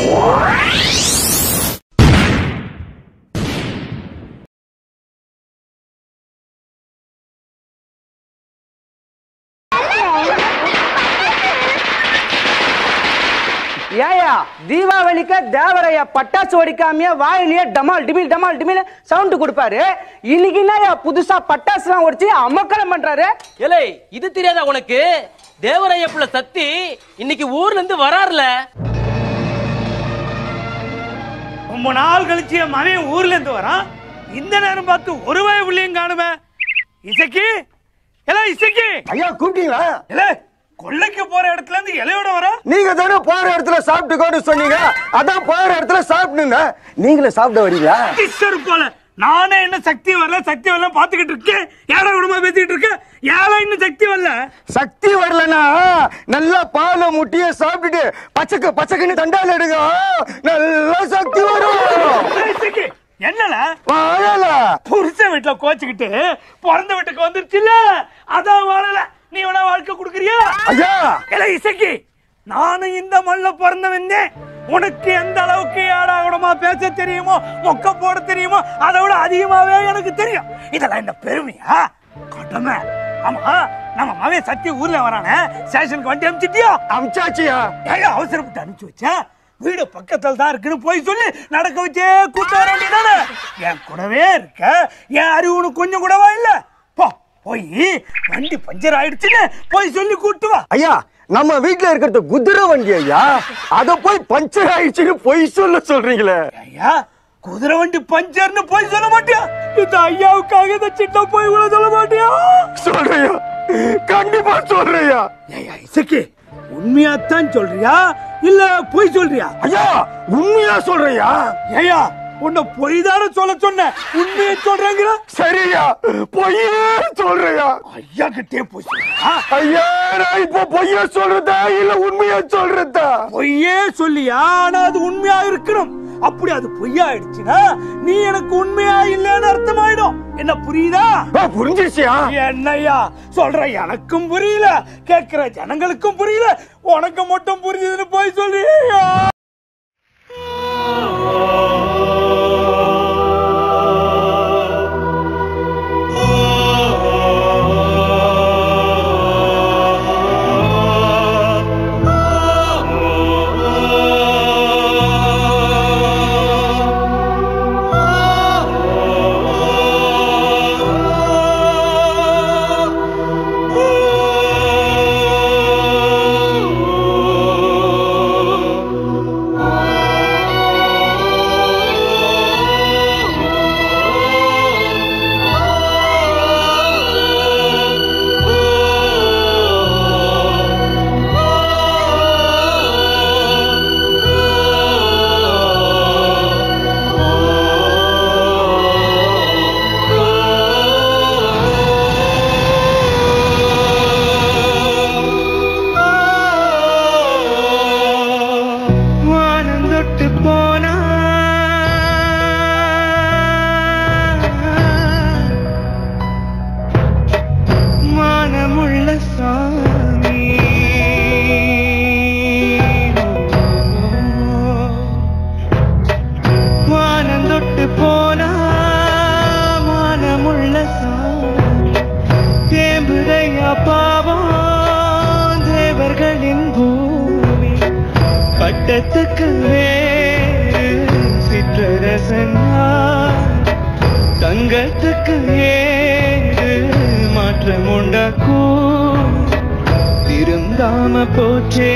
ஏயா தீபாவளிக்கு தேவரையா பட்டாசு வெடிக்காமயே வாயிலேயே டமால் டிமில் டமால் டிமில் சவுண்ட் கொடுப்பாரு இன்னைக்கு என்னயா புதுசா பட்டாசுலாம் ஒடிச்சு அமக்கலம் பண்றாரு ஏலே இது தெரியாதா உனக்கு தேவரையப்புல சக்தி இன்னைக்கு ஊர்ல இருந்து வராருல ரொம்ப நாள் கழிச்சு என் மகன் ஊர்ல இருந்து வரான் இந்த நேரம் பார்த்து ஒரு வய உள்ளியும் காணுமே இசக்கி எல இசக்கி ஐயா கூப்பிட்டீங்களா எல கொள்ளைக்கு போற இடத்துல இருந்து இலையோட வர நீங்க தானே போற இடத்துல சாப்பிட்டுக்கோன்னு சொன்னீங்க அதான் போற இடத்துல சாப்பிடுங்க நீங்களே சாப்பிட வரீங்களா கிஷர் போல நானே என்ன சக்தி வரல சக்தி வரல பாத்துக்கிட்டு இருக்கேன் ஏழை குடும்பமா பேசிக்கிட்டு இருக்கேன் ஏழை இன்னும் சக்தி வரல சக்தி வரலனா நல்லா பாலை முட்டிய சாப்பிட்டுட்டு பச்சக்கு பச்சக்குன்னு தண்டால எடுங்க நல்லா சக்தி வரும் ஏய், இசக்கி என்னல வாழல புருஷன் வீட்டுல கோச்சுக்கிட்டு பிறந்த வீட்டுக்கு வந்துருச்சுல அதான் வாழல நீ வேணா வாழ்க்கை கொடுக்குறியா ஐயா இல்ல இசக்கி நானும் இந்த மண்ணில பிறந்தவன் உனக்கு எந்த அளவுக்கு ஏடாகூடமா பேச தெரியுமோ மொக்க போட தெரியுமோ அதை விட அதிகமாவே எனக்கு தெரியும் இதெல்லாம் என்ன பெருமையா கடமை ஆமா நம்ம மகன் சத்தி ஊர்ல வரானே ஸ்டேஷனுக்கு வண்டி அனுப்பிச்சிட்டியா அமிச்சாச்சியா ஏன் அவசரப்பட்டு அனுப்பிச்சு வச்சேன் வீடு பக்கத்துல தான் இருக்குன்னு போய் சொல்லி நடக்க வச்சே கூட்டு வர வேண்டியதானே என் கூடவே இருக்க என் அறிவு உனக்கு கொஞ்சம் கூடவா இல்ல போ போய் வண்டி பஞ்சர் ஆயிடுச்சுன்னு போய் சொல்லி கூட்டு வா ஐயா நம்ம வீட்ல இருக்கிறது குதிரை வண்டி ஐயா அத போய் பஞ்சர் ஆயிடுச்சுன்னு பொய் சொல்ல சொல்றீங்களே ஐயா குதிரை வண்டி பஞ்சர்னு போய் சொல்ல மாட்டியா இந்த ஐயாவுக்காக இந்த சின்ன போய் இவ்வளவு சொல்ல மாட்டியா சொல்றையா கண்டிப்பா சொல்றையா ஐயா இசக்கி உண்மையாத்தான் சொல்றியா இல்ல பொய் சொல்றியா ஐயா உண்மையா சொல்றையா ஐயா உன்னை பொய் தானே சொல்ல சொன்ன உண்மையை சொல்றேங்கிற சரியா பொய்யே சொல்றையா ஐயா கிட்டே போய் சொல்றியா ஐயா நான் இப்போ பொய்ய சொல்றதா இல்ல உண்மையா சொல்றதா பொய்யே சொல்லியா ஆனா அது உண்மையா இருக்கணும் அப்படி அது பொய்யா ஆயிடுச்சுன்னா நீ எனக்கு உண்மையா இல்லைன்னு அர்த்தமாயிடும் என்ன புரியுதா ஆ, புரிஞ்சிருச்சியா என்னய்யா சொல்ற எனக்கும் புரியல கேட்கிற ஜனங்களுக்கும் புரியல உனக்கு மட்டும் புரியுதுன்னு போய் சொல்றியா வானம் தொட்டு போனா மானமுள்ள சாமி வானம் தொட்டு போனா மானமுள்ள சாமி தேம்புதையா பாவம் தேவர்களின் பூமி பட்டத்துக்கு வேறு சிற்றரசனா தங்கத்துக்கு ஏறு மாற்றம் உண்டாக்கும் திருந்தாம போச்சே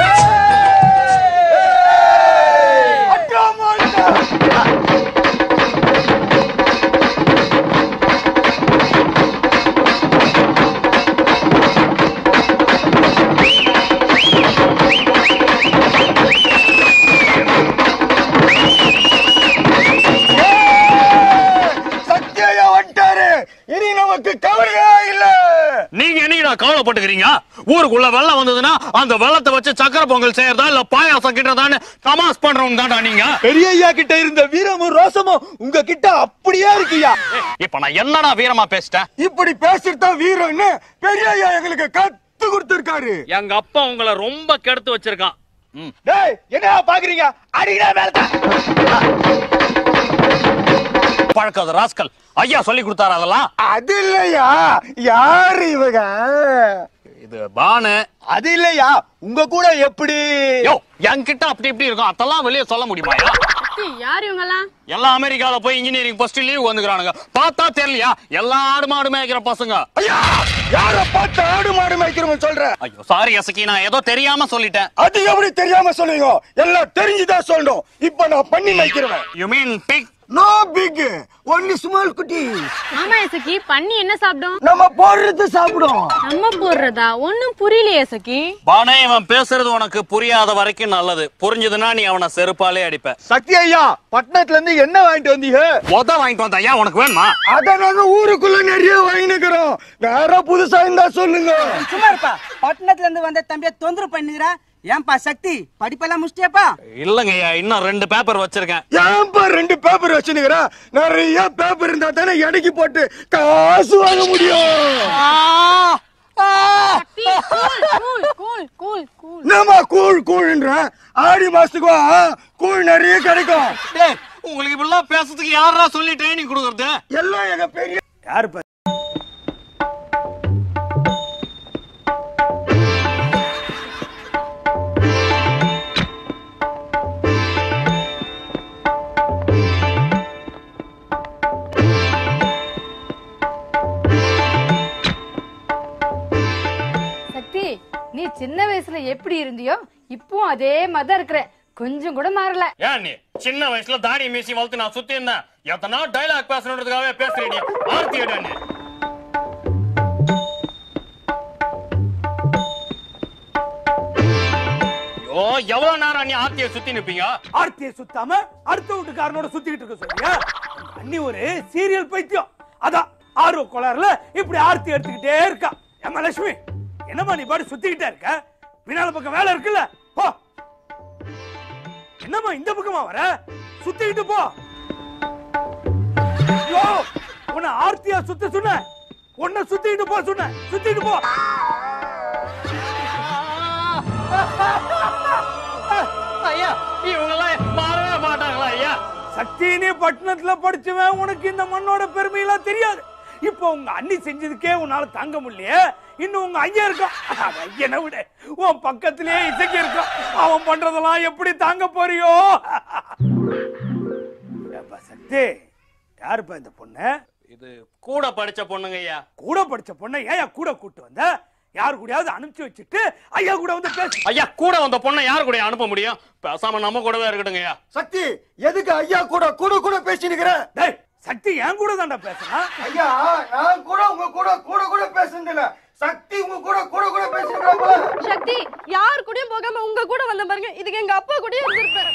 சத்தியா வந்துட்டாரு இனி நமக்கு கவலையே இல்ல நீங்க என்னைக்கு கவலைப்பட்டுக்கிறீங்க ஊருக்குள்ள வெள்ளம் வந்ததுன்னா அந்த வெள்ளத்தை வச்சு சக்கரை பொங்கல் செய்யறதா இல்ல பாயாசம் கிட்டதான்னு தமாஸ் பண்றவங்க தான்டா நீங்க பெரிய ஐயா கிட்ட இருந்த வீரமும் ரோசமும் உங்க கிட்ட அப்படியே இருக்குயா இப்ப நான் என்னடா வீரமா பேசிட்டேன் இப்படி பேசிட்டு வீரம்னு பெரிய ஐயா எங்களுக்கு கத்து கொடுத்திருக்காரு எங்க அப்பா உங்களை ரொம்ப கெடுத்து வச்சிருக்கான் டேய் என்ன பாக்குறீங்க அடிக்கிறா மேலதான் பழக்காத ராஸ்கல் ஐயா சொல்லி கொடுத்தாரு அதெல்லாம் அது இல்லையா யாரு இவங்க இது பானு அது இல்லையா உங்க கூட எப்படி யோ என்கிட்ட அப்படி இப்படி இருக்கும் அதெல்லாம் வெளியே சொல்ல முடியுமா யார் இவங்கெல்லாம் எல்லாம் அமெரிக்கால போய் இன்ஜினியரிங் ஃபர்ஸ்ட் லீவ் வந்துக்கிறானுங்க பார்த்தா தெரியலையா எல்லா ஆடு மாடு மேய்க்கிற பசங்க ஐயா யார பார்த்து ஆடு மாடு மேய்க்கிறவங்க சொல்ற ஐயோ சாரி எசக்கி நான் ஏதோ தெரியாம சொல்லிட்டேன் அது எப்படி தெரியாம சொல்லுங்க எல்லாம் தெரிஞ்சுதான் சொல்லணும் இப்ப நான் பண்ணி மேய்க்கிறவன் you mean pig no pig only small குட்டி ஆமா எசக்கி பண்ணி என்ன சாப்பிடும் நம்ம போடுறது சாப்பிடும் நம்ம போடுறதா ஒண்ணும் புரியலையே எசக்கி பானே இவன் பேசுறது உனக்கு புரியாத வரைக்கும் நல்லது புரிஞ்சதுன்னா நீ அவனை செருப்பாலே அடிப்ப சக்தி ஐயா பட்டணத்துல இருந்து என்ன வாங்கிட்டு வந்தீங்க உத வாங்கிட்டு வந்த ஐயா உனக்கு வேணுமா அத நாங்க ஊருக்குள்ள நிறைய வாங்கினுக்கிறோம் வேற புதுசா இருந்தா சொல்லுங்க சும்மா இருப்பா பட்டணத்துல இருந்து வந்த தம்பிய தொந்தரவு பண்ணுகிறா ஏன்பா சக்தி படிப்பெல்லாம் முடிச்சிட்டியாப்பா இல்லங்க ஐயா இன்னும் ரெண்டு பேப்பர் வச்சிருக்கேன் ஏன்பா ரெண்டு பேப்பர் வச்சுனுக்குற நிறைய பேப்பர் இருந்தா தானே எடைக்கு போட்டு காசு வாங்க முடியும் கூல் கூல் கூல் கூல் என்னம்மா கூழ் கூழ்ன்ற ஆடி மாசத்துக்கு வா கூழ் நிறைய கிடைக்கும் டேய், உங்களுக்கு இப்படிலாம் பேசுறதுக்கு யாரா சொல்லி ட்ரைனிங் கொடுக்கறது எல்லாம் எங்க பெரிய யாரு பா- சக்தி நீ சின்ன வயசுல எப்படி இருந்தியோ இப்பவும் அதே மாதிரி தான் இருக்கிற கொஞ்சம் கூட மாறல ஏன் நீ சின்ன வயசுல தாடி மீசி வளர்த்து நான் சுத்தி இருந்தேன் எத்தனா டைலாக் பேசணுன்றதுக்காகவே பேசுறீங்க ஆர்த்தி எடா நீ ஐயோ எவ்வளவு நேரம் நீ ஆர்த்தியை சுத்தி நிப்பீங்க ஆர்த்தியை சுத்தாம அடுத்த வீட்டுக்காரனோட சுத்திக்கிட்டு இருக்க சொல்றியா அண்ணி ஒரு சீரியல் பைத்தியம் அதான் ஆர்வ கோளாறுல இப்படி ஆர்த்தி எடுத்துக்கிட்டே இருக்கா ஏமா லட்சுமி என்னம்மா நீ பாட்டு சுத்திக்கிட்டே இருக்க பின்னால பக்கம் வேலை இருக்குல்ல போ என்னம்மா இந்த பக்கமா வர சுத்திக்கிட்டு போ ஐயோ உன்னை ஆர்த்தியா சுத்த சொன்ன உன்னை சுத்திக்கிட்டு போ சொன்ன சுத்திட்டு போ ஐயா இவங்க எல்லாம் மாறவே மாட்டாங்களா ஐயா சக்தினே பட்டணத்துல படிச்சவன் உனக்கு இந்த மண்ணோட பெருமையெல்லாம் தெரியாது இப்போ உங்க அண்ணி செஞ்சதுக்கே உன்னால தாங்க முடியலையே இன்னும் உங்க ஐயா இருக்கான் அந்த ஐயனை விட உன் பக்கத்திலேயே இசைக்கு இருக்கான் அவன் பண்றதெல்லாம் எப்படி தாங்க போறியோ ஏப்பா சக்தி யாருப்பா இந்த பொண்ணு இது கூட படிச்ச பொண்ணுங்க ஐயா கூட படிச்ச பொண்ணை ஏன் கூட கூட்டு வந்த யாரு கூடயாவது அனுப்பிச்சு வச்சுட்டு ஐயா கூட வந்து பேசு ஐயா கூட வந்த பொண்ணை யார் கூட அனுப்ப முடியும் பேசாம நம்ம கூடவே இருக்கட்டுங்க ஐயா சக்தி எதுக்கு ஐயா கூட கூட கூட பேசினுக்கிற டேய் சக்தி என் கூட தான்டா பேசுனா ஐயா நான் கூட உங்க கூட கூட கூட பேசுனதில்ல சக்தி உங்க கூட கூட கூட பேசினுக்கிறப்ப சக்தி யார் கூடயும் போகாம உங்க கூட வந்த பாருங்க இதுக்கு எங்க அப்பா கூடயும் இருந்திருப்பாரு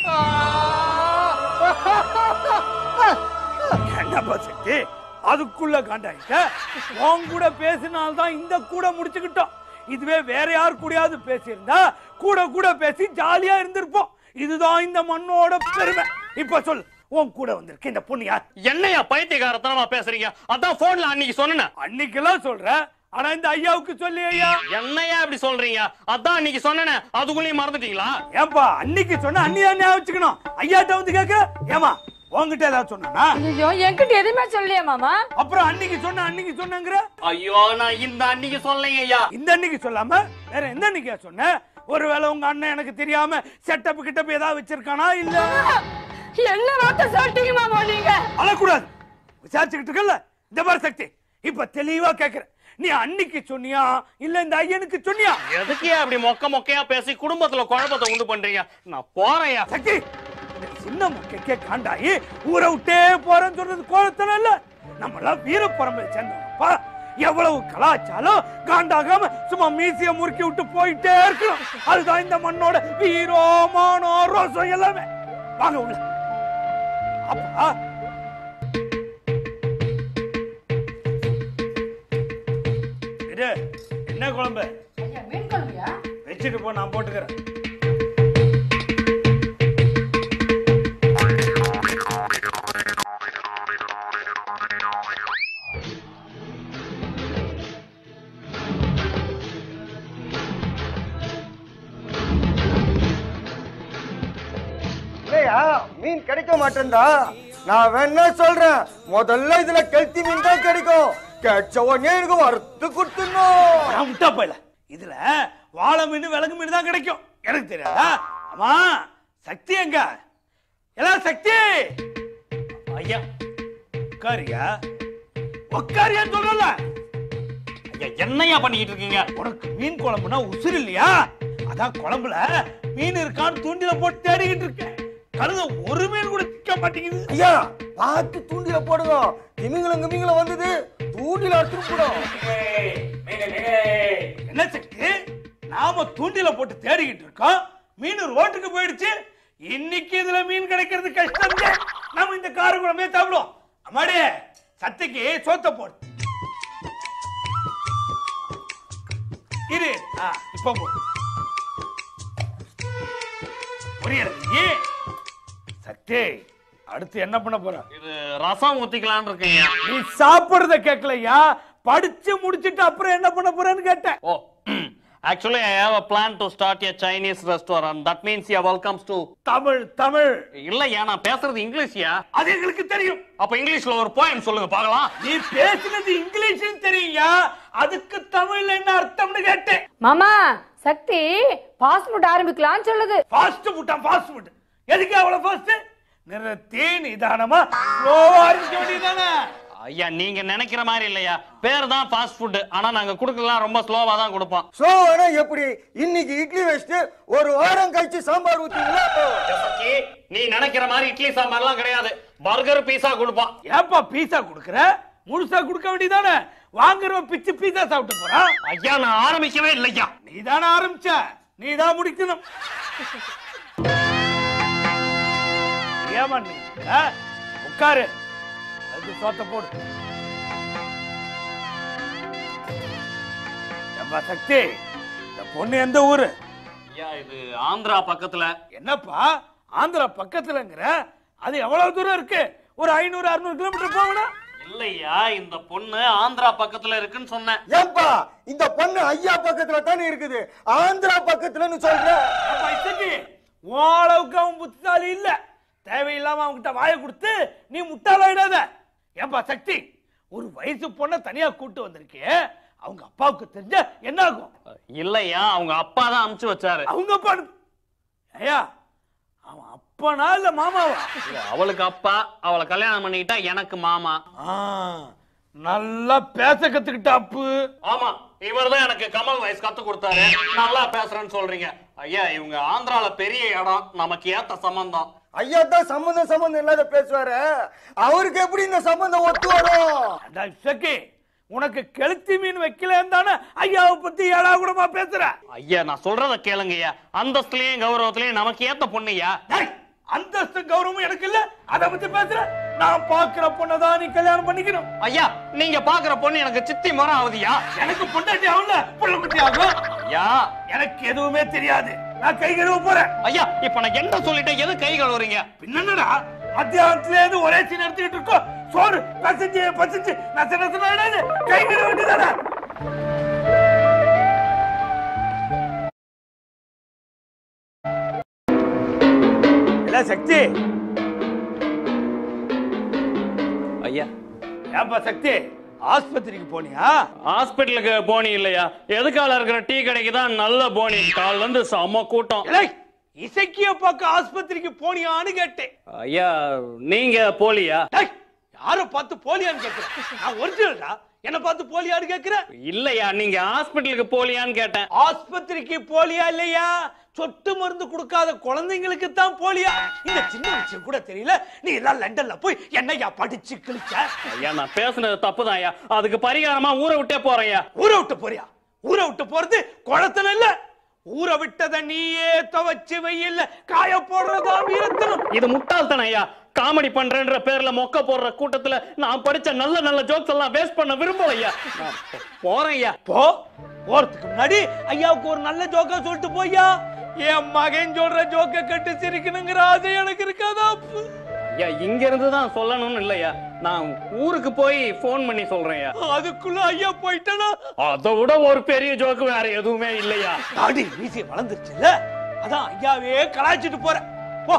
என்னப்பா சக்தி அதுக்குள்ள காண்டாயிட்ட உன் கூட பேசினால்தான் இந்த கூட முடிச்சுக்கிட்டோம் இதுவே வேற யார் கூடயாவது பேசியிருந்தா கூட கூட பேசி ஜாலியா இருந்திருப்போம் இதுதான் இந்த மண்ணோட பெருமை இப்ப சொல் உன் கூட வந்திருக்கு இந்த பொண்ணு யார் என்னையா பைத்தியகாரத்தனமா பேசுறீங்க அதான் போன்ல அன்னைக்கு சொன்னேன் அன்னைக்கெல்லாம் சொல்ற ஆனா இந்த ஐயாவுக்கு சொல்லி ஐயா என்னையா இப்படி சொல்றீங்க அதான் அன்னைக்கு சொன்னேனே அதுக்குள்ளேயும் மறந்துட்டீங்களா ஏன்பா அன்னைக்கு சொன்ன அன்னியா ஞாபகம் வச்சுக்கணும் ஐயாட்ட வந்து கேட்க ஏமா உன்கிட்ட ஏதாவது சொன்னானா ஐயோ என்கிட்ட எதுவுமே சொல்லலையா மாமா அப்புறம் அன்னைக்கு சொன்ன அன்னைக்கு சொன்னங்கிற ஐயோ நான் இந்த அன்னைக்கு சொல்லலைங்க ஐயா இந்த அன்னைக்கு சொல்லாம வேற எந்த அன்னைக்கா சொன்ன ஒருவேளை உங்க அண்ணன் எனக்கு தெரியாம செட்டப் கிட்டப் ஏதாவது வச்சிருக்கானா இல்ல என்ன வார்த்தை சொல்லிட்டீங்க மாமா நீங்க அழக்கூடாது விசாரிச்சுக்கிட்டு இருக்கல இந்த மாதிரி சக்தி இப்ப தெளிவா கேக்குற நீ அன்னைக்கு சொன்னியா இல்ல இந்த ஐயனுக்கு சொன்னியா எதுக்கே அப்படி மொக்க மொக்கையா பேசி குடும்பத்துல குழப்பத்தை உண்டு பண்றீங்க நான் போறேன்யா சக்தி இந்த சின்ன முக்கைக்கே காண்டாயி ஊரை விட்டே போறேன்னு சொல்றது கோலத்தனம் இல்ல நம்ம எல்லாம் வீர பரம்பரை சேர்ந்தவங்கப்பா எவ்வளவு கலாச்சாரம் காண்டாகாம சும்மா மீசிய முறுக்கி விட்டு போயிட்டே இருக்கணும் அதுதான் இந்த மண்ணோட வீரோ மானோ ரோசம் எல்லாமே வாங்க உள்ள அப்பா இது என்ன குழம்பு வச்சுட்டு போ நான் போட்டுக்கிறேன் இல்லையா மீன் கிடைக்க மாட்டேன்டா நான் வேணா சொல்றேன் முதல்ல இதுல கெளுத்தி மீன் தான் கிடைக்கும் கிடைச்ச உடனே எனக்கு வறுத்து கொடுத்துடணும் நான் முட்டா போயில இதுல வாழை மீன் விலங்கு மீன் தான் கிடைக்கும் எனக்கு தெரியாதா அம்மா சக்தி எங்க எல்லாம் சக்தி ஐயா உட்காரியா உட்காரியான்னு சொல்றல ஐயா என்னையா பண்ணிக்கிட்டு இருக்கீங்க உனக்கு மீன் குழம்புனா உசுறு இல்லையா அதான் குழம்புல மீன் இருக்கான்னு தூண்டில போட்டு தேடிக்கிட்டு இருக்கேன் கழுத ஒரு மீன் கூட சிக்க மாட்டேங்குது ஐயா பார்த்து தூண்டில போடுங்க திமிங்கலம் கிமிங்கலம் வந்தது தூண்டில அறுத்து போடும் என்ன சக்தி நாம தூண்டில போட்டு தேடிக்கிட்டு இருக்கோம் மீன் ரோட்டுக்கு போயிடுச்சு இன்னைக்கு இதுல மீன் கிடைக்கிறது கஷ்டம் நாம இந்த கார குழம்பே சாப்பிடுவோம் அம்மாடி சத்திக்கு சோத்த போடு இரு ஆ, இப்ப போ புரியல நீ சக்தி அடுத்து என்ன பண்ண போற இது ரசம் ஊத்திக்கலாம்னு இருக்கீங்க நீ சாப்பிடுறத கேட்கலையா படிச்சு முடிச்சிட்டு அப்புறம் என்ன பண்ண போறேன்னு கேட்டேன் oh actually I have a plan to start a chinese restaurant that means you welcomes to Tamil Tamil இல்லையா நான் பேசுறது இங்கிலீஷ்யா அது எங்களுக்கு தெரியும் அப்ப இங்கிலீஷ்ல ஒரு போயம் சொல்லுங்க பார்க்கலாம் நீ பேசுனது இங்கிலீஷ்னு தெரியுயா அதுக்கு தமிழ்ல என்ன அர்த்தம்னு கேட்டேன் மாமா சக்தி ஃபாஸ்ட் ஃபுட் ஆரம்பிக்கலாம்னு சொல்லுது ஃபாஸ்ட் ஃபுட்டா ஃபாஸ்ட் ஃபுட் எதுக்கு அவ்வளவு ஃபாஸ்ட் நிறுத்தி நிதானமா ஸ்லோவா இருக்க வேண்டியதானே ஐயா நீங்க நினைக்கிற மாதிரி இல்லையா பேர் தான் ஃபாஸ்ட் ஃபுட் ஆனா நாங்க குடுக்கலாம் ரொம்ப ஸ்லோவா தான் கொடுப்போம் சோ ஆனா எப்படி இன்னைக்கு இட்லி வச்சுட்டு ஒரு வாரம் கழிச்சு சாம்பார் ஊத்தீங்களா ஜெசக்கி, நீ நினைக்கிற மாதிரி இட்லி சாம்பார்லாம் கிடையாது பர்கர் பீஸா கொடுப்போம் ஏப்பா பீஸா குடுக்குற முழுசா கொடுக்க வேண்டியதானே வாங்குறவன் பிச்சு பீஸா சாப்பிட்டு போறான் ஐயா நான் ஆரம்பிக்கவே இல்லையா நீ தானே ஆரம்பிச்ச நீ தான் முடிக்கணும் ஏமா நீ ஆ? உட்காரு அதுக்கு சோத்த போடு ஏப்பா சக்தி இந்த பொண்ணு எந்த ஊரு ஐயா இது ஆந்திரா பக்கத்துல என்னப்பா ஆந்திரா பக்கத்துலங்கிற அது எவ்வளவு தூரம் இருக்கு ஒரு ஐநூறு அறுநூறு கிலோமீட்டர் போகணும் இல்லையா இந்த பொண்ணு ஆந்திரா பக்கத்துல இருக்குன்னு சொன்னேன் ஏன்பா இந்த பொண்ணு ஐயா பக்கத்துல தானே இருக்குது ஆந்திரா பக்கத்துலன்னு சொல்ற அப்பா இசக்கி உன் அளவுக்கு அவன் புத்திசாலி இல்ல தேவையில்லாம அவன்கிட்ட வாயை கொடுத்து நீ முட்டாளாயிடாத ஏன்பா சக்தி ஒரு வயசு பொண்ணை தனியா கூட்டு வந்திருக்கே அவங்க அப்பாவுக்கு தெரிஞ்ச என்ன ஆகும் இல்லையா அவங்க அப்பா தான் அமுச்சு வச்சாரு அவங்க அப்பா அனுப்பு. ஐயா அவன் அப்பனா இல்ல மாமாவா இல்ல, அவளுக்கு அப்பா அவளை கல்யாணம் பண்ணிக்கிட்டா எனக்கு மாமா ஆ, நல்லா பேச கத்துக்கிட்ட அப்பு ஆமா இவர்தான் எனக்கு கமல் வயசு கத்து கொடுத்தாரு நல்லா பேசுறேன்னு சொல்றீங்க ஐயா இவங்க ஆந்திரால பெரிய இடம் நமக்கு ஏத்த சம்பந்தம் ஐயா தான் சம்பந்தம் சம்பந்தம் இல்லாத பேசுவாரு அவருக்கு எப்படி இந்த சம்பந்தம் ஒத்து வரும் அடா இசக்கி உனக்கு கெளுத்தி மீன் வைக்கலன்னு தானே ஐயாவை பத்தி ஏழா கூடமா பேசுற ஐயா நான் சொல்றத கேளுங்கய்யா அந்தஸ்துலயும் கௌரவத்திலயும் நமக்கு ஏத்த பொண்ணுயா டேய், அந்தஸ்து கௌரவம் எனக்கு இல்ல அத பத்தி பேசுற நான் பாக்குற பொண்ணதான் நீ கல்யாணம் பண்ணிக்கணும் ஐயா நீங்க பாக்குற பொண்ணு எனக்கு சித்தி முறை ஆகுதியா எனக்கு பொண்டாட்டி ஆகல புள்ள குட்டி ஆகும் ஐயா எனக்கு எதுவுமே தெரியாது நான் கை கழுவ போறேன் ஐயா இப்ப நான் என்ன சொல்லிட்டேன் எது கை கழுவுறீங்க பின்னடா மத்தியானத்துல இருந்து ஒரே சீன் எடுத்துக்கிட்டு இருக்கோம் சோறு பசிச்சு பசிச்சு நச நசன ஆயிடாது கை கழுவ வேண்டியதானே இல்ல சக்தி ஐயா ஏப்பா சக்தி ஆஸ்பத்திரிக்கு போனியா ஹாஸ்பிட்டலுக்கு போனி இல்லையா எதுக்கால இருக்கிற டீ கடைக்கு தான் நல்ல போனி கால்ல இருந்து செம்ம கூட்டம் இலை இசக்கிய பார்க்க ஆஸ்பத்திரிக்கு போனியான்னு கேட்டேன் ஐயா நீங்க போலியா டேய், யார பார்த்து போலியான்னு கேக்குற நான் ஒரிஜினல்டா என்ன பார்த்து போலியான்னு கேக்குற இல்லையா நீங்க ஹாஸ்பிட்டலுக்கு போலியான்னு கேட்டேன் ஆஸ்பத்திரிக்கு போலியா இல்லையா சொட்டு மருந்து கொடுக்காத குழந்தைங்களுக்கு தான் போலியா இந்த சின்ன விஷயம் கூட தெரியல நீ எல்லாம் லண்டன்ல போய் என்னையா படிச்சு கிழிச்ச ஐயா நான் பேசுனது தப்புதான் ஐயா அதுக்கு பரிகாரமா ஊரை விட்டே போறேன் ஐயா ஊரை விட்டு போறியா ஊரை விட்டு போறது குளத்துல இல்ல ஊரை விட்டத நீயே துவச்சு வெயில்ல காய போடுறதா வீரத்தனம் இது முட்டாள்தானே ஐயா காமெடி பண்றேன்ற பேர்ல மொக்க போடுற கூட்டத்துல நான் படிச்ச நல்ல நல்ல ஜோக்ஸ் எல்லாம் வேஸ்ட் பண்ண விரும்பல ஐயா நான் போ- போறேன் ஐயா போ போறதுக்கு முன்னாடி ஐயாவுக்கு ஒரு நல்ல ஜோக்கா சொல்லிட்டு போய்யா என் மகன் சொல்ற ஜோக்க கட்டு சிரிக்கணுங்கிற ஆசை எனக்கு இருக்காதா அப்பு? ஐயா இங்க இருந்து தான் சொல்லணும்னு இல்லையா நான் ஊருக்கு போய் ஃபோன் பண்ணி சொல்றேன் ஐயா அதுக்குள்ள ஐயா போயிட்டனா அதை விட ஒரு பெரிய ஜோக்கு வேற எதுவுமே இல்லையா தாடி வீசி வளர்ந்துருச்சுல்ல அதான் ஐயாவே கலாய்ச்சிட்டு போற போ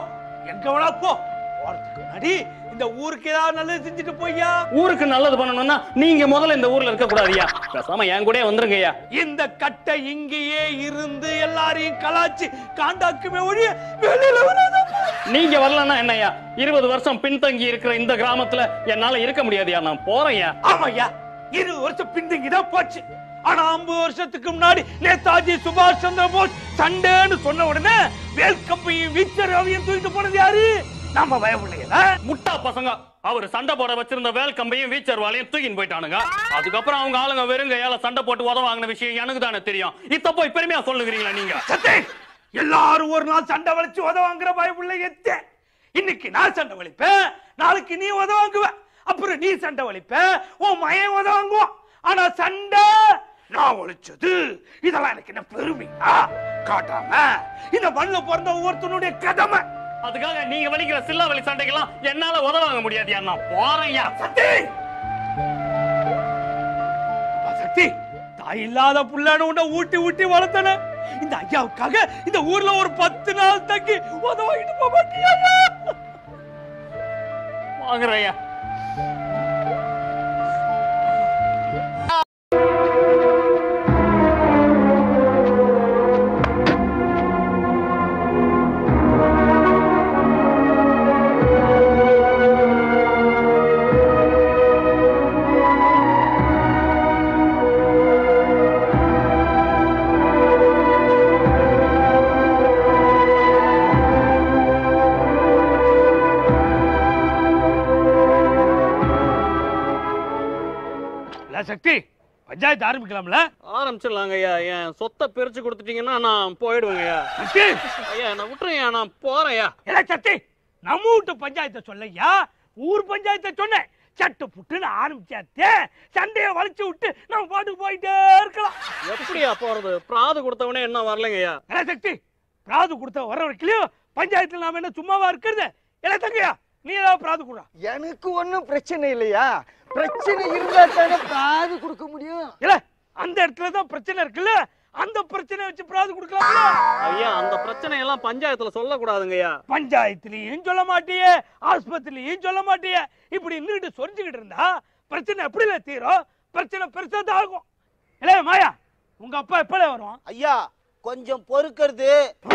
எங்க வேணா போ போறதுக்கு முன்னாடி இந்த ஊருக்கு ஏதாவது நல்லது செஞ்சுட்டு போய்யா ஊருக்கு நல்லது பண்ணணும்னா நீங்க முதல்ல இந்த ஊர்ல இருக்க கூடாதுயா பேசாம என் கூட வந்துருங்கய்யா இந்த கட்டை இங்கேயே இருந்து எல்லாரையும் கலாச்சி காண்டாக்குமே ஒழிய வெளியில வராதப்பா. நீங்க வரலன்னா என்னய்யா இருபது வருஷம் பின்தங்கி இருக்கிற இந்த கிராமத்துல என்னால இருக்க முடியாதுயா நான் போறேன்யா ஆமாய்யா இருபது வருஷம் பின்தங்கி தான் போச்சு ஆனா ஐம்பது வருஷத்துக்கு முன்னாடி நேதாஜி சுபாஷ் சந்திர போஸ் சண்டைன்னு சொன்ன உடனே வேல்கம்பையும் வீச்சர் அவையும் தூக்கிட்டு போனது யாரு நம்ம பயப்பிள்ளைகள முட்டா பசங்க அவர் சண்டை போட வச்சிருந்த வேல் கம்பையும் வீச்சர் வாளையும் தூக்கின்னு போயிட்டானுங்க அதுக்கப்புறம் அவங்க ஆளுங்க வெறும் கையால சண்டை போட்டு உதவ வாங்கின விஷயம் எனக்கு தானே தெரியும் இத போய் பெருமையா சொல்லுகிறீங்களா நீங்க சத்தே எல்லாரும் ஒரு நாள் சண்டை வளைச்சு உதவாங்கிற பயப்புள்ள எத்த இன்னைக்கு நான் சண்டை வலிப்பேன் நாளைக்கு நீ உதவாங்குவ அப்புறம் நீ சண்டை வலிப்ப உன் மயன் உதவாங்குவான் ஆனா சண்டை நான் ஒழிச்சது இதெல்லாம் எனக்கு என்ன பெருமையா காட்டாம இந்த மண்ணில் பிறந்த ஒவ்வொருத்தனுடைய கடமை அதுக்காக நீங்க வலிக்கிற சில்லா வலி சண்டைக்கெல்லாம் என்னால உதவ வாங்க முடியாதுயா நான் போறேன்யா சக்தி அப்பா சக்தி தாய் இல்லாத புள்ளான உன்னை ஊட்டி ஊட்டி வளர்த்தன இந்த ஐயாவுக்காக இந்த ஊர்ல ஒரு பத்து நாள் தங்கி உதவிட்டு போக மாட்டியா வாங்குறேன்யா இல்ல சக்தி பஞ்சாயத்து ஆரம்பிக்கலாம்ல ஆரம்பிச்சிடலாங்க ஐயா என் சொத்தை பிரிச்சு கொடுத்துட்டீங்கன்னா நான் போயிடுவேங்கய்யா சக்தி ஐயா நான் விட்டுருங்கய்யா நான் போறேன்யா இல்ல சக்தி நம்ம வீட்டு பஞ்சாயத்தை சொல்லையா ஊர் பஞ்சாயத்தை சொன்னேன் சட்டு புட்டுன்னு ஆரம்பிச்சாத்தே சண்டையை வளைச்சு விட்டு நம்ம பாட்டுக்கு போயிட்டே இருக்கலாம் எப்படியா போறது பிராது கொடுத்தவனே என்ன வரலைங்கய்யா இல்ல சக்தி பிராது கொடுத்த வர வரைக்கும் பஞ்சாயத்துல நாம என்ன சும்மாவா இருக்கிறது இல்ல தங்கையா நீ ஏதாவது பிராது கூட எனக்கு ஒண்ணும் பிரச்சனை இல்லையா பிரச்சனை இருந்தா தானே பாது கொடுக்க முடியும் இல்ல அந்த இடத்துல தான் பிரச்சனை இருக்குல்ல அந்த பிரச்சனை வச்சு பிராது கொடுக்கலாம்ல ஐயா அந்த பிரச்சனை எல்லாம் பஞ்சாயத்துல சொல்லக்கூடாதுங்கய்யா பஞ்சாயத்துலயும் சொல்ல மாட்டியே ஆஸ்பத்திரிலையும் சொல்ல மாட்டியே இப்படி நின்றுட்டு சொரிஞ்சுக்கிட்டு இருந்தா பிரச்சனை எப்படில தீரும் பிரச்சனை பெருசா தான் ஆகும் இல்ல மாயா உங்க அப்பா எப்பல வரும் ஐயா கொஞ்சம் பொறுக்கிறது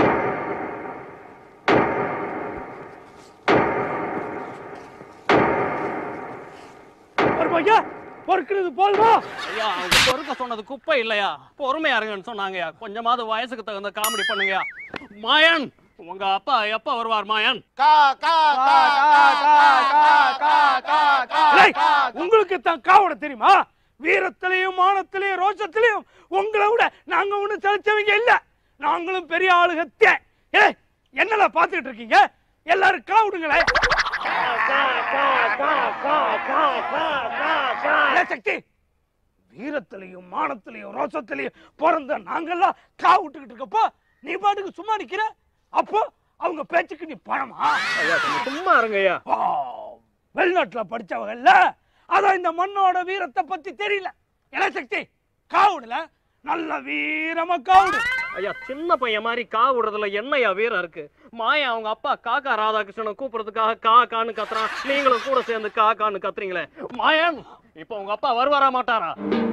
வருமா ஐயா பொறுக்கிறது போதுமா ஐயா அவங்க பொறுக்க சொன்னது குப்பை இல்லையா பொறுமையா இருங்கன்னு சொன்னாங்கய்யா கொஞ்சமாவது வயசுக்கு தகுந்த காமெடி பண்ணுங்கய்யா மாயன் உங்க அப்பா எப்ப வருவார் மாயன் கா கா கா ஏய், உங்களுக்கு தான் காவட தெரியுமா வீரத்திலையும் மானத்திலையும் ரோஷத்திலையும் உங்களை விட நாங்க ஒண்ணும் செலுத்தவங்க இல்ல நாங்களும் பெரிய ஆளுகத்தே ஏய் என்னல பாத்துக்கிட்டு இருக்கீங்க எல்லாரும் காவுடுங்களேன் ஏய், சக்தி வீரத்திலையும் மானத்திலையும் ரோஷத்திலையும் பிறந்த நாங்கெல்லாம் கா விட்டுக்கிட்டு இருக்கப்போ நீ பாட்டுக்கு சும்மா நிக்கிற அப்போ அவங்க பேச்சுக்கு நீ பணமா ஐயா கொஞ்சம் சும்மா இருங்கய்யா ஆ, வெளிநாட்டுல படிச்சவங்கல்ல அதான் இந்த மண்ணோட வீரத்தை பத்தி தெரியல என்ன சக்தி காவுடுல நல்ல வீரமா காவுடு ஐயா சின்ன பையன் மாதிரி கா விடுறதுல என்னையா வீரம் இருக்கு மாயா அவங்க அப்பா காக்கா ராதாகிருஷ்ணனை கூப்பிடுறதுக்காக கா கான்னு கத்துறான் நீங்களும் கூட சேர்ந்து கா கான்னு கத்துறீங்களே மாயன் இப்ப உங்க அப்பா வருவாரா மாட்டாரா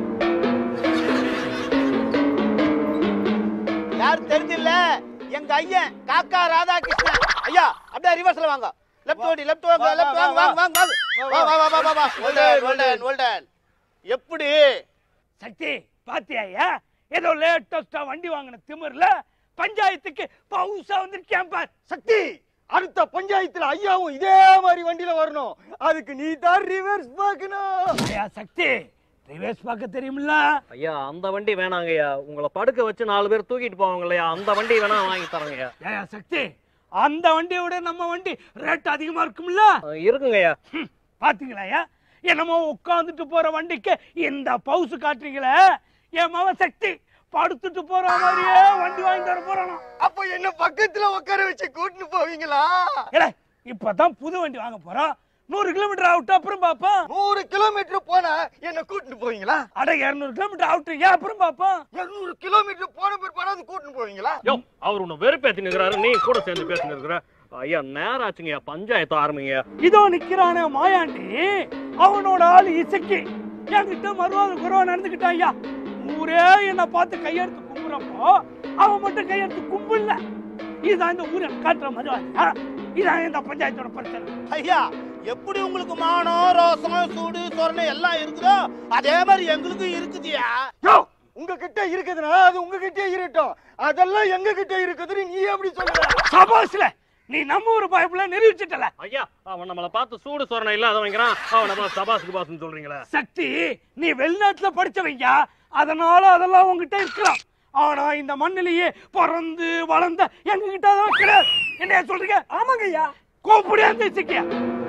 யாரும் தெரிஞ்சில்ல எங்க ஐயன் காக்கா ராதாகிருஷ்ணன் ஐயா அப்படியே ரிவர்ஸ்ல வாங்க லெஃப்ட் ஓடி லெஃப்ட் வாங்க லெஃப்ட் வாங்க வாங்க வாங்க வாங்க வா வா வா வா வா ஹோல்டன் ஹோல்டன் ஹோல்டன் எப்படி சக்தி பாத்தியா ஏதோ லேட்டஸ்டா வண்டி வாங்கின திமிர்ல பஞ்சாயத்துக்கு பவுசா வந்திருக்கேன் பார் சக்தி அடுத்த பஞ்சாயத்துல ஐயாவும் இதே மாதிரி வண்டியில வரணும் அதுக்கு நீ தான் ரிவர்ஸ் பார்க்கணும் ஐயா சக்தி ரிவேஸ் பார்க்க தெரியுமில்ல ஐயா அந்த வண்டி வேணாங்கய்யா உங்களை படுக்க வச்சு நாலு பேர் தூக்கிட்டு போவாங்க இல்லையா அந்த வண்டி வேணா வாங்கி தரங்கய்யா ஏயா சக்தி அந்த வண்டியை விட நம்ம வண்டி ரேட் அதிகமா இருக்கும்ல அஹ் இருக்குங்கய்யா ஹம், பாத்தீங்களாயா என்னமோ உட்காந்துட்டு போற வண்டிக்கு இந்த பவுசு காட்டுறீங்களே என் மவன் சக்தி படுத்துட்டு போற மாதிரியே வண்டி வாங்கி தர போறானா அப்ப என்ன பக்கத்துல உட்கார வச்சு கூட்டிட்டு போவீங்களா ஏலே இப்பதான் புது வண்டி வாங்க போறோம் நூறு கிலோமீட்டர் ஆகட்டும் அப்புறம் பாப்போம் நூறு கிலோமீட்டர் போனா என்ன கூட்டிட்டு போவீங்களா அட இருநூறு கிலோமீட்டர் ஆகட்டும் ஏன் அப்புறம் பாப்போம் இருநூறு கிலோமீட்டர் போன பிற்பாடு கூட்டிட்டு போவீங்களா யோ அவர் உன்னை வெறுப்பேத்தி நிற்கிறாரு நீ கூட சேர்ந்து பேசிட்டு இருக்கிற ஐயா நேரம் ஆச்சுங்கய்யா பஞ்சாயத்து ஆரம்பிங்க இதோ நிக்கிறானே மாயாண்டி அவனோட ஆளு இசக்கி என்கிட்ட மறுவாத குறவா நடந்துக்கிட்டான் ஐயா ஊரே என்ன பார்த்து கையெடுத்து கும்புறப்போ அவன் மட்டும் கையெடுத்து கும்பிடல இதுதான் இந்த ஊரை காட்டுற மறுவாதியா இதான் இந்த பஞ்சாயத்தோட பிரச்சனை ஐயா எப்படி உங்களுக்கு மானம் ரோசம் சூடு சொரணை எல்லாம் இருக்குதோ அதே மாதிரி எங்களுக்கும் இருக்குதுயா யோ உங்ககிட்ட இருக்குதுன்னா அது உங்ககிட்ட இருக்கட்டும் அதெல்லாம் எங்க கிட்ட இருக்குதுன்னு நீ எப்படி சொல்ற சபாஸ்ல நீ நம்ம ஊர் பயப்புல நிரூபிச்சிட்டல ஐயா அவன் நம்மள பார்த்து சூடு சொரணை இல்லாதவங்கிறான் அவன் நம்ம சபாசுக்கு பாசுன்னு சொல்றீங்களே சக்தி நீ வெளிநாட்டுல படிச்சவங்க அதனால அதெல்லாம் உங்ககிட்ட இருக்கலாம் ஆனா இந்த மண்ணிலேயே பிறந்து வளர்ந்த எங்க கிட்ட அதெல்லாம் கிடையாது என்ன சொல்றீங்க ஆமாங்க ஐயா கூப்பிடு அந்த இசக்கியா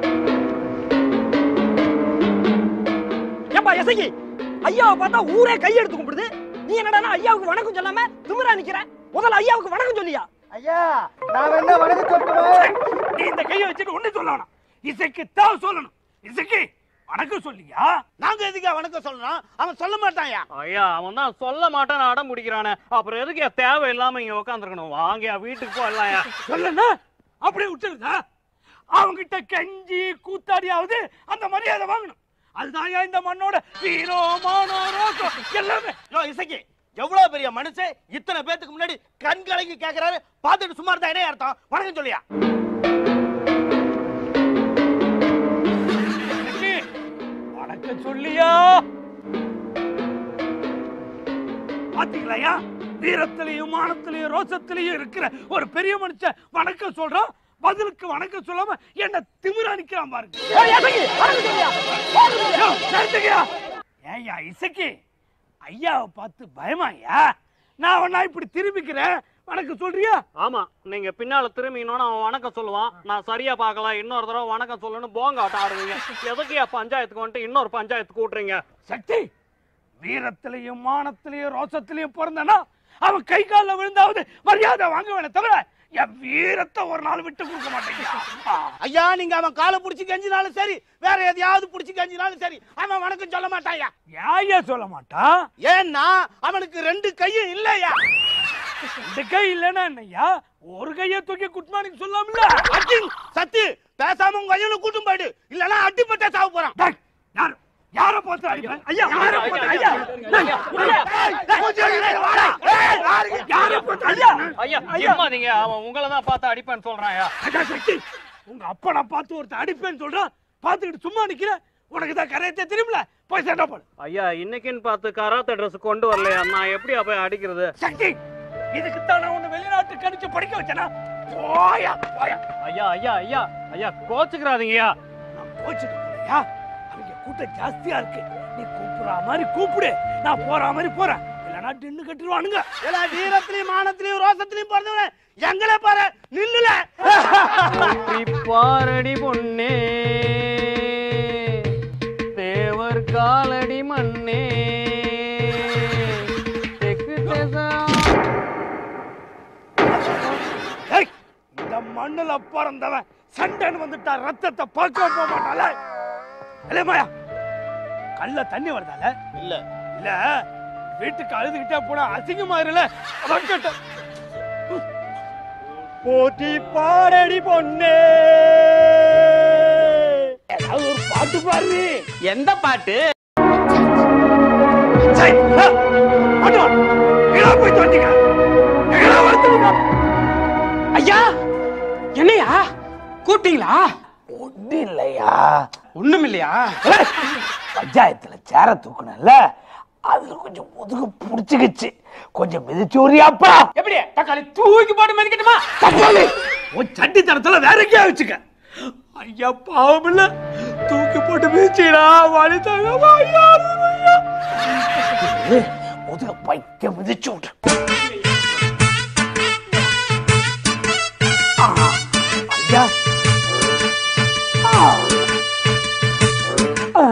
ஏம்பா எசகி ஐயாவை பார்த்தா ஊரே கையெடுத்து கும்பிடுது நீ என்னடா ஐயாவுக்கு வணக்கம் சொல்லாம திமிரா நிக்கிற முதல்ல ஐயாவுக்கு வணக்கம் சொல்லியா ஐயா நான் வேணா வணக்கம் சொல்லுவேன் நீ இந்த கையை வச்சுட்டு ஒண்ணு சொல்லணும் இசைக்கு தான் சொல்லணும் இசைக்கு வணக்கம் சொல்லியா நாங்க எதுக்கு வணக்கம் சொல்லணும் அவன் சொல்ல மாட்டான்யா ஐயா அவன் தான் சொல்ல மாட்டான்னு அடம் பிடிக்கிறானே அப்புறம் எதுக்கு தேவை இல்லாம இங்க உட்காந்துருக்கணும் வாங்கயா வீட்டுக்கு போயிடலாம்யா சொல்லனா அப்படியே விட்டுருதா அவங்கிட்ட கஞ்சி கூத்தாடியாவது அந்த மரியாதை வாங்கணும் அதுதான் ஏன் இந்த மண்ணோட வீரோ மானோ ரோசம் எல்லாமே யோ இசக்கி எவ்வளவு பெரிய மனுஷன் இத்தனை பேத்துக்கு முன்னாடி கண் கலங்கி கேக்குறாரு பார்த்துட்டு சும்மா இருந்தா என்ன அர்த்தம் வணக்கம் சொல்லியா எனக்கு வணக்கம் சொல்லியா பாத்தீங்களாயா வீரத்திலையும் மானத்திலையும் ரோசத்திலையும் இருக்கிற ஒரு பெரிய மனுஷன் வணக்கம் சொல்றான் பதிலுக்கு வணக்கம் சொல்லாம என்ன திமிரா நிக்கிறான் பாருங்க யோ, நிறுத்துங்கயா. ஏய்யா இசக்கி ஐயாவை பார்த்து பயமாயா நான் ஒன்னா இப்படி திரும்பிக்கிறேன் வணக்கம் சொல்றியா ஆமா நீங்க பின்னால திரும்பினோன்னு அவன் வணக்கம் சொல்லுவான் நான் சரியா பார்க்கல இன்னொரு தடவை வணக்கம் சொல்லணும்னு போங்க ஆட்டம் ஆடுவீங்க எதுக்கு பஞ்சாயத்துக்கு வந்துட்டு இன்னொரு பஞ்சாயத்து கூட்டுறீங்க சக்தி வீரத்திலையும் மானத்திலையும் ரோசத்திலையும் பிறந்தனா அவன் கை காலில் விழுந்தாவது மரியாதை வாங்க வேணும் தவிர என் வீரத்தை ஒரு நாள் விட்டு கொடுக்க மாட்டேங்க ஐயா நீங்க அவன் காலை புடிச்சு கெஞ்சினாலும் சரி வேற எதையாவது புடிச்சு கெஞ்சினாலும் சரி அவன் வணக்கம் சொல்ல மாட்டான்யா யாயா சொல்ல மாட்டான் ஏன்னா அவனுக்கு ரெண்டு கையும் இல்லையா இந்த கை இல்லைன்னா என்னய்யா ஒரு கையை தூக்கி குட் மார்னிங் சொல்லாமல அட்டிங் சத்து பேசாம உங்க ஐயனை கூட்டும் போயிடு இல்லனா அட்டிப்பட்ட சாவு போறான் டேய், யாரு யார பார்த்து அடிப்பேன் ஐயா யார பார்த்து ஐயா டேய், ஐயா, டேய், கொஞ்சம் இரு, வாடா. ஏய், யாரு- யார பார்த்து ஐயா ஐயா நிம்மாதீங்க அவன் உங்களை தான் பார்த்து அடிப்பேன்னு சொல்றான் அடா சக்தி உங்க அப்பா நான் பார்த்து ஒருத்தன் அடிப்பேன்னு சொல்றான் பார்த்துக்கிட்டு சும்மா நிக்கிற உனக்கு தான் கரையத்தை திரும்பல போய் சண்டை போடு ஐயா இன்னைக்குன்னு பார்த்து கராத்தே ட்ரெஸ் கொண்டு வரலையா நான் எப்படியா போய் அடிக்கிறது சக்தி இதுக்கு தான் நான் உன்னை வெளிநாட்டு கணிச்சு படிக்க வச்சேனா போயா போயா ஐயா ஐயா ஐயா ஐயா கோச்சுக்கிறாதீங்கய்யா நான் போச்சுட்டு போறியா அவங்க கூட்டம் ஜாஸ்தியா இருக்கு நீ கூப்பிடுற மாதிரி கூப்பிடு நான் போற மாதிரி போறேன் இல்லைன்னா டின்னு கட்டிடுவானுங்க ஏலா வீரத்திலையும் மானத்திலையும் ரோசத்திலையும் பிறந்தவன எங்களை பாரு நில்லுல பாரடி பொன்னே தேவர் காலடி மண்ணே தெற்கு திசை ஏய், இந்த மண்ணுல பிறந்தவன் சண்டைன்னு வந்துட்டா ரத்தத்தை பார்க்க போக மாட்டால இல்லையம்மாயா கல்ல தண்ணி வருதால இல்ல இல்ல வீட்டுக்கு அழுதுகிட்டே போனா அசிங்கமா இருல அதான் கேட்டேன் போட்டி பாரடி பொண்ணே ஏதாவது ஒரு பாட்டு பாரு எந்த பாட்டு சரி, ஆ, பாட்டு வா. எங்கடா போய் தோண்டிங்க எங்கடா வருத்துங்க ஐயா என்னையா கூப்பிட்டீங்களா ஒண்ணு இல்லையா ஒண்ணும் இல்லையா ஏய், பஞ்சாயத்துல சேர தூக்குனல அதுல கொஞ்சம் முதுகு புடிச்சுக்கிச்சு கொஞ்சம் மிதிச்சு உரியாப்பா எப்படி தக்காளி தூக்கி போட்டு மதிக்கட்டுமா தக்காளி உன் சண்டி தரத்துல வேற எங்கேயா வச்சுக்க ஐயா பாவம் இல்ல தூக்கி போட்டு மிதிச்சீடா வழி தாங்க ஐயா ஐயா. இது முதுக பைக்க மிதிச்சு விட்டு ஆ, ஐயா ஆ. ஆ.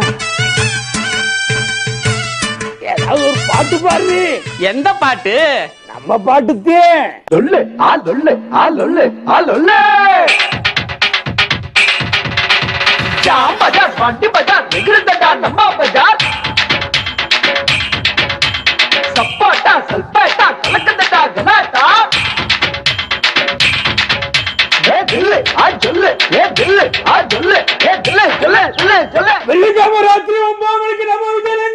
ஏதாவது ஒரு பாட்டு பாரு எந்த பாட்டு நம்ம பாட்டுத்தே லொல்லு ஆ லொல்லு ஆ லொல்லு ஆ லொல்லு ஜாம் பஜார் வண்டி பஜார் நிகிருந்தடா நம்ம பஜார் சப்பாட்டா சல்பாட்டா கலக்கந்தடா கனாட்டா ஏ தில்லு வெள்ளிக்கிழமை ராத்திரி ஒன்பது மணிக்கு நம்ம வீட்டுலங்க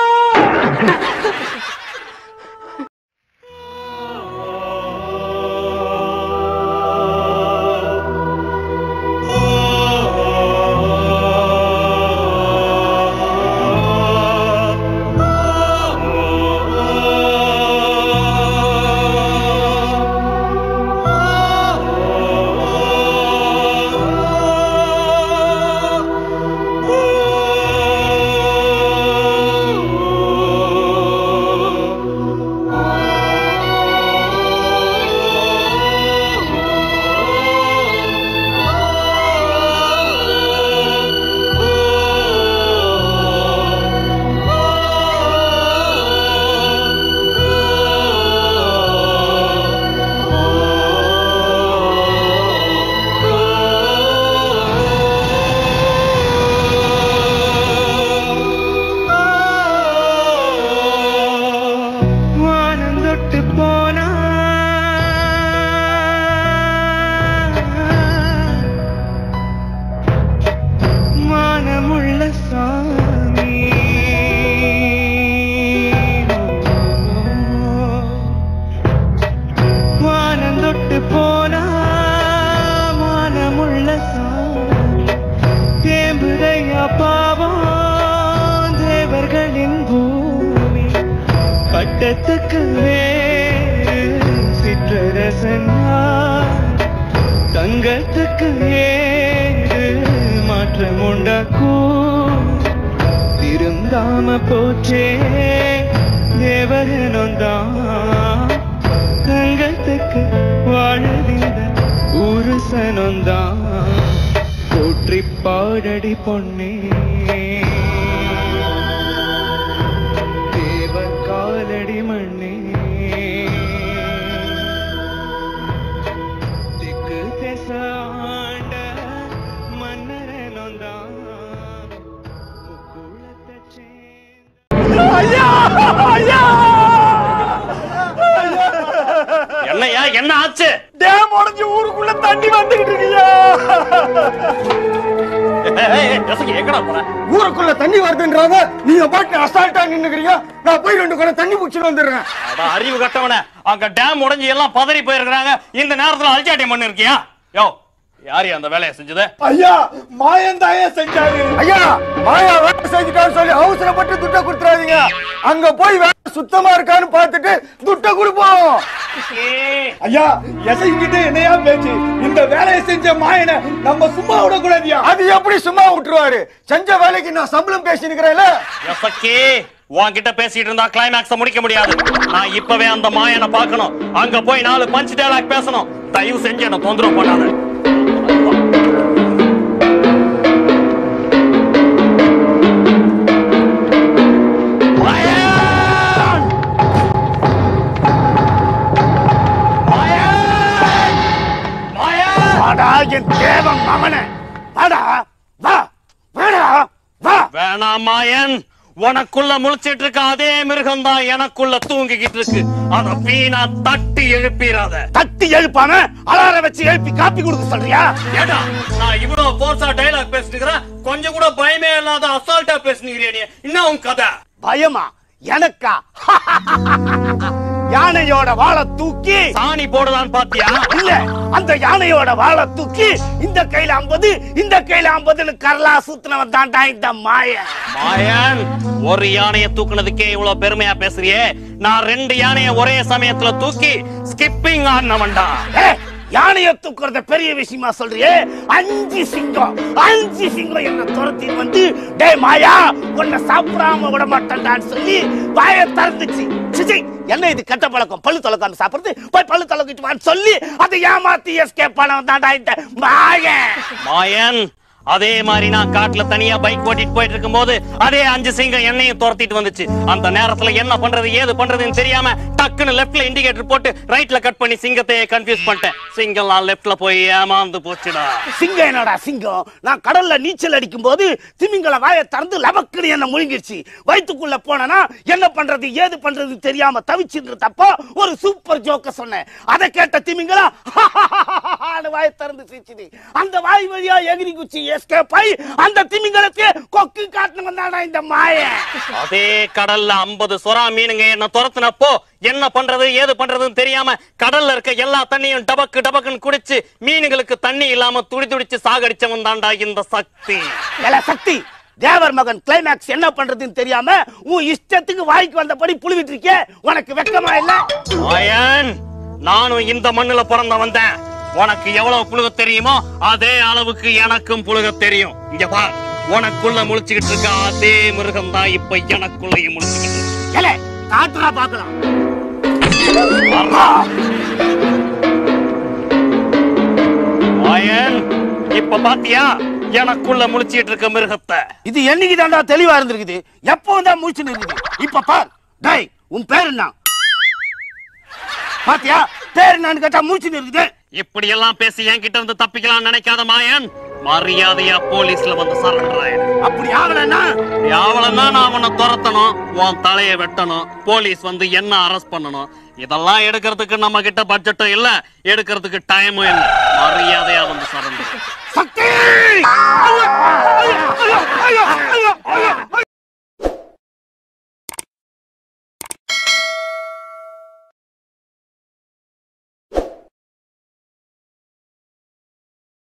வானம் தொட்டு போனா மானமுள்ள சாமி வானம் தொட்டு போனா மானமுள்ள சாமி தேம்புதையா பாவம் தேவர்களின் பூமி பட்டத்துக்கு வேறு சிற்றரசனா தங்கத்துக்கு ஏறு மாற்றம் உண்டாக்கும் திருந்தாம போச்சே தேவகனொந்தான் தங்கத்துக்கு வாழவிந்த உருசனொந்தான் போற்றி பாடடி பொன்னே தேவ காலடி மண்ணே திக்கு திச ஆண்ட மன்னரனொந்தான் முக்குளத்தை ஐயா ஐயா என்னையா என்ன ஆச்சு டேம் உடைஞ்சு ஊருக்குள்ள தண்ணி வந்துகிட்டு இருக்குயா எங்கடா போற ஊருக்குள்ள தண்ணி வருதுன்றாங்க நீங்க பாட்டு அசால்ட்டா நின்னுக்கிறீங்க நான் போய் ரெண்டு குடம் தண்ணி பிடிச்சிட்டு வந்துடுறேன் அட அறிவு கட்டவன அங்க டேம் உடைஞ்சு எல்லாம் பதறி போயிருக்காங்க இந்த நேரத்துல அல்சாட்டியம் பண்ணி இருக்கியா யோ யாரு அந்த வேலையை செஞ்சது ஐயா மாயந்தாயா செஞ்சாரு ஐயா மாயா வேலை செஞ்சுட்டான்னு சொல்லி அவசரப்பட்டு துட்ட கொடுத்துறாதீங்க அங்க போய் வேலை சுத்தமா இருக்கான்னு பார்த்துட்டு துட்ட கொடுப்போம் ஐயா எசைங்கிட்ட என்னையா பேச்சு இந்த வேலையை செஞ்ச மாயனை நம்ம சும்மா விடக்கூடாதியா அது எப்படி சும்மா விட்டுருவாரு செஞ்ச வேலைக்கு நான் சம்பளம் பேசினுக்கிறேன்ல எசக்கி உன்கிட்ட பேசிட்டு இருந்தா கிளைமேக்ஸ முடிக்க முடியாது நான் இப்பவே அந்த மாயனை பார்க்கணும் அங்க போய் நாலு பஞ்ச் டயலாக் பேசணும் தயவு செஞ்சு என்ன தொந்தரவு பண்ணாத வாடா என் தேவன் மகனே வாடா வா வாடா வா வேணாம் மாயன் உனக்குள்ள முழிச்சிட்டு இருக்க அதே மிருகம் தான் எனக்குள்ள தூங்கிக்கிட்டு இருக்கு அத வீணா தட்டி எழுப்பிடாத தட்டி எழுப்பாம அலார வச்சு எழுப்பி காப்பி கொடுக்க சொல்றியா ஏடா நான் இவ்வளவு போர்ஸா டைலாக் பேசிட்டு கொஞ்சம் கூட பயமே இல்லாத அசால்ட்டா பேசுனீங்க நீ என்ன உன் கதை பயமா எனக்கா யானையோட வாழை தூக்கி சாணி போடுதான்னு பாத்தியா இல்ல அந்த யானையோட வாழை தூக்கி இந்த கையில ஐம்பது இந்த கையில ஐம்பதுன்னு கரலா சுத்தினவன் தான்டா இந்த மாய மாயன் ஒரு யானைய தூக்குனதுக்கே இவ்வளவு பெருமையா பேசுறியே நான் ரெண்டு யானைய ஒரே சமயத்துல தூக்கி ஸ்கிப்பிங் ஆடினவன்டா ஏய், யானைய தூக்குறத பெரிய விஷயமா சொல்றியே அஞ்சு சிங்கம் அஞ்சு சிங்கம் என்ன துரத்தி வந்து டேய் மாயா உன்னை சாப்பிடாம விட மாட்டேன்டான்னு சொல்லி வாய திறந்துச்சு சிச்சி என்ன இது கெட்ட பழக்கம் பல்லு தொலைக்காம சாப்பிடுறது போய் பல்லு தொலைக்கிட்டு வான்னு சொல்லி அதை ஏமாத்தி எஸ்கேப் பண்ணவன் தான்டா இந்த மாயன் மாயன் அதே மாதிரி நான் காட்டுல தனியா பைக் ஓட்டிட்டு போயிட்டு இருக்கும்போது அதே அஞ்சு சிங்கம் என்னையும் துரத்திட்டு வந்துச்சு அந்த நேரத்துல என்ன பண்றது ஏது பண்றதுன்னு தெரியாம டக்குன்னு லெஃப்ட்ல இண்டிகேட்டர் போட்டு ரைட்ல கட் பண்ணி சிங்கத்தையே கன்ஃபியூஸ் பண்ணிட்டேன் சிங்கம் நான் லெஃப்ட்ல போய் ஏமாந்து போச்சுடா சிங்கம் என்னடா சிங்கம் நான் கடல்ல நீச்சல் அடிக்கும் போது திமிங்கல வாயை திறந்து லபக்குன்னு என்ன முழுங்கிடுச்சு வயித்துக்குள்ள போனனா என்ன பண்றது ஏது பண்றது தெரியாம தவிச்சுட்டு தப்போ ஒரு சூப்பர் ஜோக்க சொன்னேன் அதை கேட்ட திமிங்கலா வாயை திறந்து சிரிச்சுது அந்த வாய் வழியா எகிரி குச்சி எஸ்கேப் ஆகி அந்த திமிங்கலத்தை கொக்கு காட்டுன்னு வந்தாடா இந்த மாயன் அதே கடல்ல ஐம்பது சொரா மீனுங்க என்ன துரத்துனப்போ என்ன பண்றது ஏது பண்றதுன்னு தெரியாம கடல்ல இருக்க எல்லா தண்ணியும் டபக்கு டபக்குன்னு குடிச்சு மீனுங்களுக்கு தண்ணி இல்லாம துடி துடிச்சு சாகடிச்சவன் தான்டா இந்த சக்தி எல சக்தி தேவர் மகன் கிளைமேக்ஸ் என்ன பண்றதுன்னு தெரியாம உன் இஷ்டத்துக்கு வாய்க்கு வந்தபடி புழுவிட்டு இருக்கே உனக்கு வெக்கமா இல்ல மாயன் நானும் இந்த மண்ணுல பிறந்த வந்தேன் உனக்கு எவ்வளவு புழுக தெரியுமோ அதே அளவுக்கு எனக்கும் புழுக தெரியும் இங்க பார் உனக்குள்ள முழிச்சுக்கிட்டு இருக்க அதே மிருகம் தான் இப்ப எனக்குள்ளயும் முழிச்சுக்கிட்டு இருக்கு. எல காட்டுறா பாக்கலாம் மாயன் இப்ப பாத்தியா எனக்குள்ள முழிச்சிட்டு இருக்க மிருகத்தை இது என்னைக்கு தாண்டா தெளிவா இருந்திருக்குது எப்போ தான் முடிச்சு இருக்குது இப்ப பார் டேய் உன் பேர் என்ன பாத்தியா பேர் என்னன்னு கேட்டா முடிச்சு இருக்குது இப்படி எல்லாம் பேசி என்கிட்ட இருந்து தப்பிக்கலாம் நினைக்காத மாயன் மரியாதையா போலீஸ்ல வந்து சரண்டர் ஆயிடு அப்படி ஆகலன்னா யாவலன்னா நான் உன்னை துரத்தணும் உன் தலையை வெட்டணும் போலீஸ் வந்து என்ன அரெஸ்ட் பண்ணணும் இதெல்லாம் எடுக்கிறதுக்கு நம்ம கிட்ட பட்ஜெட்டும் இல்ல எடுக்கிறதுக்கு டைமும் இல்ல மரியாதையா வந்து சரண்டர்